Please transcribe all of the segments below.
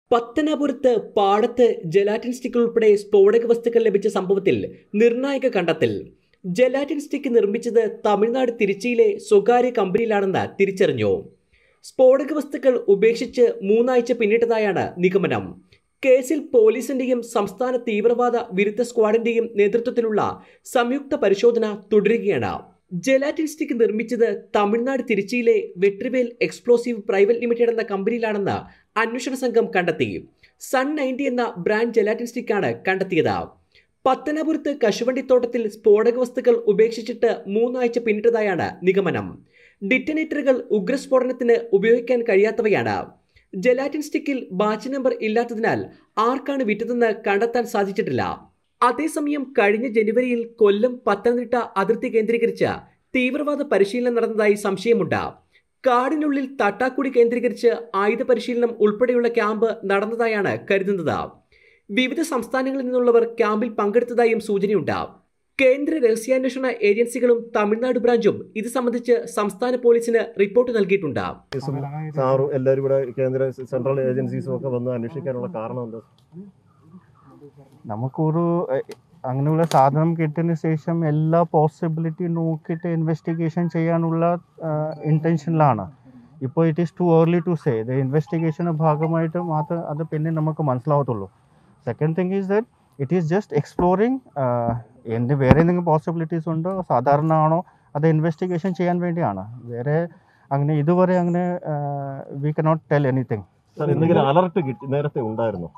പത്തനാപുരത്ത് പാടത്ത് gelatin stick ഉൾപ്പെടെ സ്ഫോടക വസ്തുക്കൾ ലഭിച്ച സംഭവത്തിൽ നിർണായക കണ്ടെത്തൽ ജലാറ്റിൻ സ്റ്റിക്ക് നിർമ്മിച്ചത് തമിഴ്നാട് തിരുച്ചിയിലെ സ്വകാര്യ കമ്പനിയിലാണെന്ന് തിരിച്ചറിഞ്ഞു സ്ഫോടക വസ്തുക്കൾ ഉപേക്ഷിച്ച് മൂന്നാഴ്ച പിന്നിട്ടതായാണ് നിഗമനം കേസിൽ പോലീസിന്റെയും സംസ്ഥാന തീവ്രവാദ വിരുദ്ധ സ്ക്വാഡിന്റെയും നേതൃത്വത്തിലുള്ള സംയുക്ത പരിശോധന തുടരുകയാണ് ജലാറ്റിൻ സ്റ്റിക്ക് നിർമ്മിച്ചത് തമിഴ്നാട് തിരുച്ചിയിലെ വെട്രിവേൽ എക്സ്പ്ലോസീവ് പ്രൈവറ്റ് ലിമിറ്റഡ് എന്ന കമ്പനിയിലാണെന്ന് അന്വേഷണ സംഘം കണ്ടെത്തി സൺ നയൻറ്റി എന്ന ബ്രാൻഡ് ജലാറ്റിൻ സ്റ്റിക്കാണ് കണ്ടെത്തിയത് പത്തനാപുരത്ത് കശുവണ്ടിത്തോട്ടത്തിൽ സ്ഫോടക വസ്തുക്കൾ ഉപേക്ഷിച്ചിട്ട് മൂന്നാഴ്ച പിന്നിട്ടതായാണ് നിഗമനം ഡിറ്റനേറ്ററുകൾ ഉഗ്രസ്ഫോടനത്തിന് ഉപയോഗിക്കാൻ കഴിയാത്തവയാണ് ജലാറ്റിൻ സ്റ്റിക്കിൽ ബാച്ച് നമ്പർ ഇല്ലാത്തതിനാൽ ആർക്കാണ് വിറ്റതെന്ന് കണ്ടെത്താൻ സാധിച്ചിട്ടില്ല അതേസമയം കഴിഞ്ഞ ജനുവരിയിൽ കൊല്ലം പത്തനംതിട്ട അതിർത്തി കേന്ദ്രീകരിച്ച് തീവ്രവാദ പരിശീലനം നടന്നതായി സംശയമുണ്ട് കാടിനുള്ളിൽ തട്ടാക്കുടി കേന്ദ്രീകരിച്ച് ആയുധ പരിശീലനം ഉൾപ്പെടെയുള്ള ക്യാമ്പ് നടന്നതായാണ് കരുതുന്നത് വിവിധ സംസ്ഥാനങ്ങളിൽ നിന്നുള്ളവർ ക്യാമ്പിൽ പങ്കെടുത്തതായും സൂചനയുണ്ട് കേന്ദ്ര രഹസ്യാന്വേഷണ ഏജൻസികളും തമിഴ്നാട് ബ്രാഞ്ചും ഇത് സംബന്ധിച്ച് സംസ്ഥാന പോലീസിന് റിപ്പോർട്ട് നൽകിയിട്ടുണ്ട് പോലീസും സാറും എല്ലാവരും ഇവിടെ കേന്ദ്ര സെൻട്രൽ ഏജൻസീസും ഒക്കെ വന്ന് അന്വേഷിക്കാനുള്ള കാരണം എന്താ നമുക്കൊരു എ, അങ്ങനെയുള്ള സാധനം കിട്ടിയതിന് ശേഷം എല്ലാ പോസിബിലിറ്റി നോക്കിയിട്ട് ഇൻവെസ്റ്റിഗേഷൻ ചെയ്യാനുള്ള ഇൻറ്റൻഷനിലാണ് ഇപ്പോൾ it is too early to say the ഇൻവെസ്റ്റിഗേഷൻ്റെ ഭാഗമായിട്ട് മാത്രം അത് പിന്നെ നമുക്ക് മനസ്സിലാവത്തുള്ളൂ second thing is that it is just exploring എന്ത് വേറെ എന്തെങ്കിലും പോസിബിലിറ്റീസ് ഉണ്ടോ സാധാരണ ആണോ അത് ഇൻവെസ്റ്റിഗേഷൻ ചെയ്യാൻ വേണ്ടിയാണ് വേറെ അങ്ങനെ ഇതുവരെ അങ്ങനെ we cannot tell anything sir എന്തെങ്കിലും അലർട്ട് കിട്ടി നേരത്തെ ഉണ്ടായിരുന്നു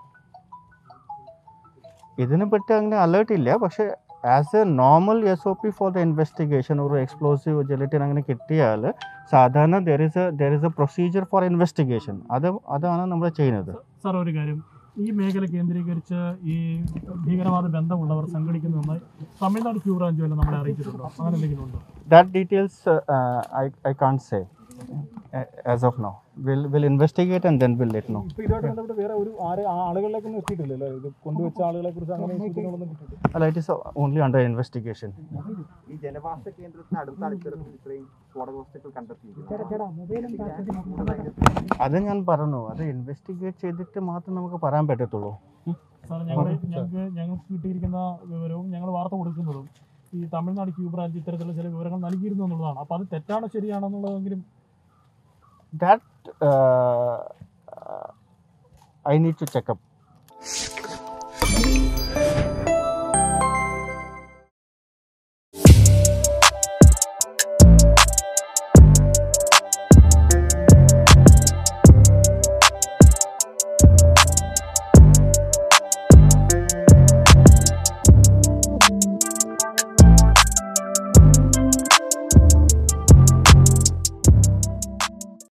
ഇതിനെ പറ്റി അങ്ങനെ അലേർട്ട് ഇല്ല പക്ഷേ as a normal S O P for the investigation ഒരു എക്സ്പ്ലോസീവ് ജെലറ്റിൻ അങ്ങനെ കിട്ടിയാൽ സാധാരണ there is a there is a procedure for investigation അത് അതാണ് നമ്മൾ ചെയ്യുന്നത് സാർ ഒരു കാര്യം ഈ മേഖല കേന്ദ്രീകരിച്ച് ഈ ഭീകരവാദ ബന്ധമുള്ളവർ സംഘടിക്കുന്നതായി തമിഴ്നാട് ക്യൂ ബ്രാഞ്ച് വല്ല നമ്മളെ അറിയിച്ചിട്ടുണ്ടോ അങ്ങനെ എന്തെങ്കിലും ഉണ്ടോ that details I I can't say as of now will will investigate and then will let know ഇപ്പൊ ഇതുമായിട്ട് ബന്ധപ്പെട്ട് വേറെ ഒരു ആരെ ആ ആളുകളിലേക്കൊന്നും എത്തിയിട്ടില്ലല്ലോ ഇത് കൊണ്ടുവച്ച ആളുകളെ കുറിച്ച് അങ്ങനെ സൂചനകളൊന്നും കിട്ടിയിട്ടില്ല അല്ല it is only under investigation ഈ ജനവാസ കേന്ദ്രത്തിന് അടുത്ത അടുത്തിടത്തിൽ ഇത്രയും സ്ഫോടക വസ്തുക്കൾ കണ്ടെത്തിയിരിക്കുന്നു അത് ഞാൻ പറഞ്ഞു അത് ഇൻവെസ്റ്റിഗേറ്റ് ചെയ്തിട്ട് മാത്രം നമുക്ക് പറയാൻ പറ്റത്തുള്ളൂ സാർ ഞങ്ങൾ ഞങ്ങൾക്ക് ഞങ്ങൾക്ക് കിട്ടിയിരിക്കുന്ന വിവരവും ഞങ്ങൾ വാർത്ത കൊടുക്കുന്നതും ഈ തമിഴ്നാട് ക്യൂ ബ്രാഞ്ച് ഇത്തരത്തിലുള്ള ചില വിവരങ്ങൾ നൽകിയിരുന്നു എന്നുള്ളതാണ് അപ്പോൾ അത് തെറ്റാണോ ശരിയാണോ എന്നുള്ളതെങ്കിലും that uh, uh, I need to check up